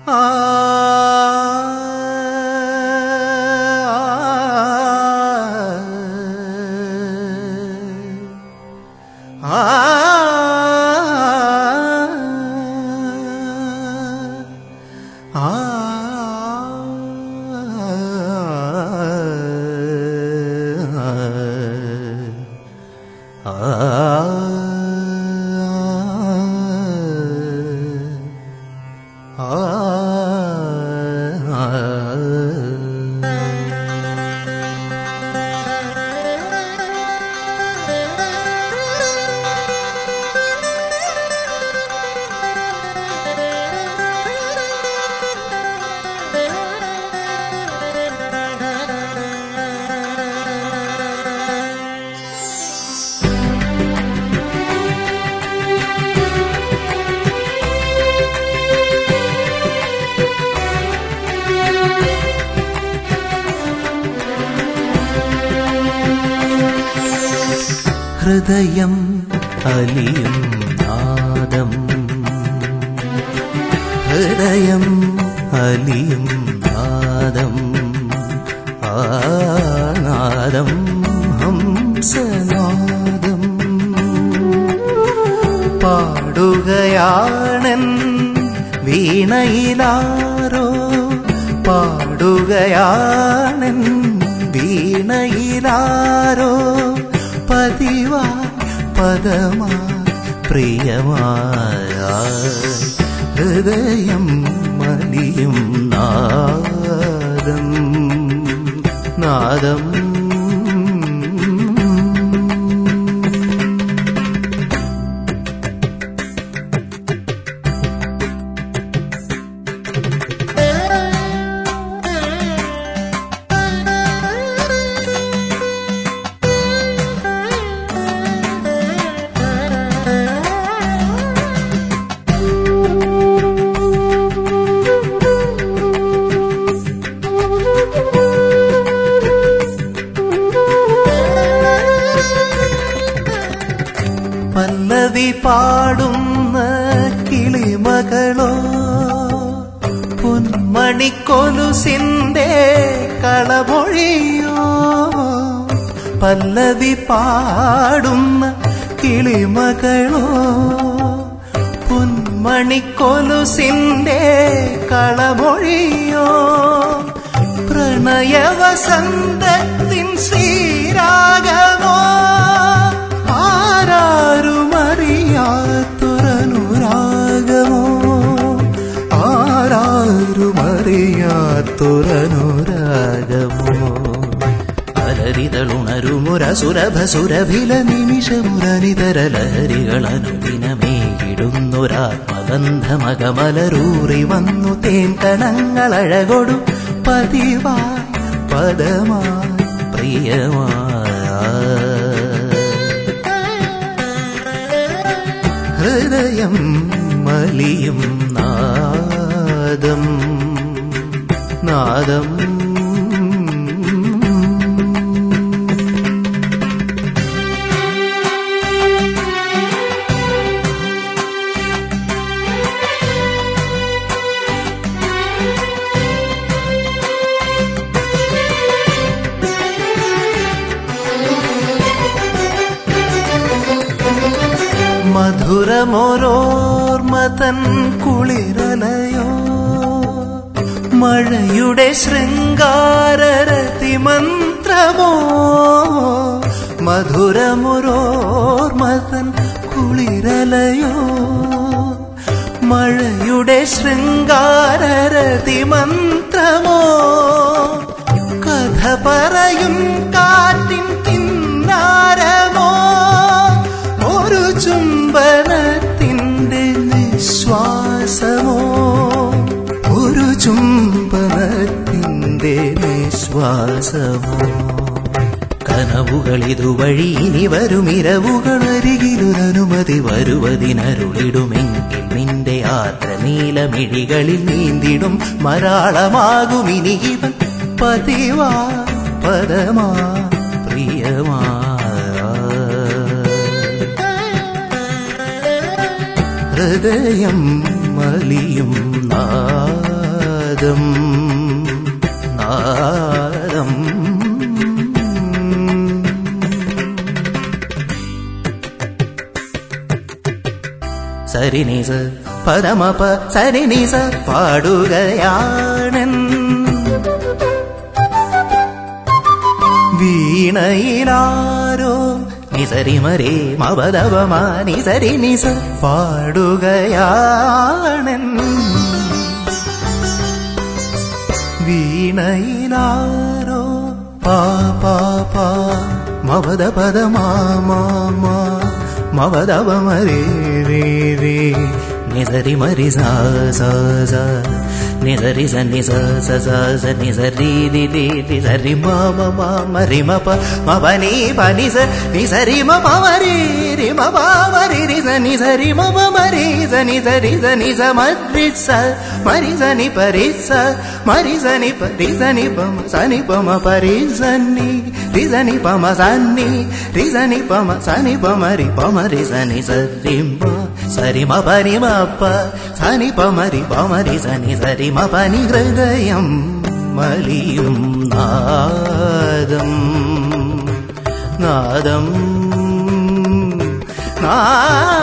ഹൃദയം അലിയും നാദം ഹൃദയം അലിയും നാദം ആ നാദം ഹംസനാദം പാടുകയാണൻ വീണയിലാരോ പാടുകയാണൻ വീണയിലാരോ പതിവാ പദമാ പ്രിയമായ ഹൃദയം മലിയും നാദം നാദം പല്ലവി പാടുന്ന കിളിമകളോ പൊന്മണിക്കൊലുസിന്റെ കളമൊഴിയോ പല്ലവി പാടുന്ന കിളിമകളോ പൊന്മണിക്കൊലുസിന്റെ കളമൊഴിയോ പ്രണയവസന്തത്തിൻ ശ്രീരാഗമോ ആരാരുമറിയാത്തൊരനുരാഗമോ ആരാരുമറിയാത്തൊരനുരാഗമോ അലരിതളുണരുമുരസുരഭ സുരഭില നിമിഷമുരനിതര ലഹരികളനുദിനമേകിടുന്നൊരാത്മഗന്ധമകമലരൂറി വന്നു തേൻ കണങ്ങളഴകൊടു പതിവായി പദമായി പ്രിയമായ ഹൃദയം മലിയും നാദം നാദം മധുരമോരോർമതൻ കുളിരലയോ മഴയുടെ ശൃംഗാരരതി മന്ത്രമോ മധുരമൊരോർമതൻ കുളിരലയോ മഴയുടെ ശൃംഗാരരതി മന്ത്രമോ കഥ പറയും കാറ്റിൻ കിന്നാരമോ ഒരു ചുംബനത്തിൻ്റെ നിശ്വാസമോ ഒരു ചുംബനത്തിൻ്റെ നിശ്വാസമോ കനവുകൾ ഇതുവഴി ഇനി വരും ഇരവുകൾ അരികിലൊരനുമതി വരുവതിനരുളിടുമെങ്കിൽ നിന്റെ യാത്ര നീലമിഴികളിൽ നീന്തിടും മരാളമാകും ഇനി ഇവൻ പതിവാ പദമാ പ്രിയമാ ഹൃദയം മലിയും നാദം നാദം നാദം സരിനിസ പരമപ സരിനിസ പാടുകയാണൻ വീണയിലാരോ നിസരിമരേ മവതവമാ നിസരി നിസ പാടുകയാണൻ വീണയിലാരോ പാ പാ പാ മവത പദ മാ മവതവമരേ രേ രേ നിസരി മരി സാ സാ സാ నిజరి సన్ని స స స స నిజరి రి రి రి సరి మ మ మ మ రి మ ప మ ప ని ప ని స ని సరి మ ప మ రి రి మ ప మ రి రి స ని సరి మ ప మ రి స ని స రి స ని స మ రి స మ రి స ని ప రి స మ రి స ని ప రి స ని ప మ స ని ప మ ప రి స ని రి స ని ప మ స ని రి స ని ప మ స ని ప మ రి ప మ రి స ని స రి మ సరి మ ప ని మ ప స ని ప మ రి ప మ రి స ని సరి మ പ നി ഹൃദയം മലിയും നാദം നാദം നാദം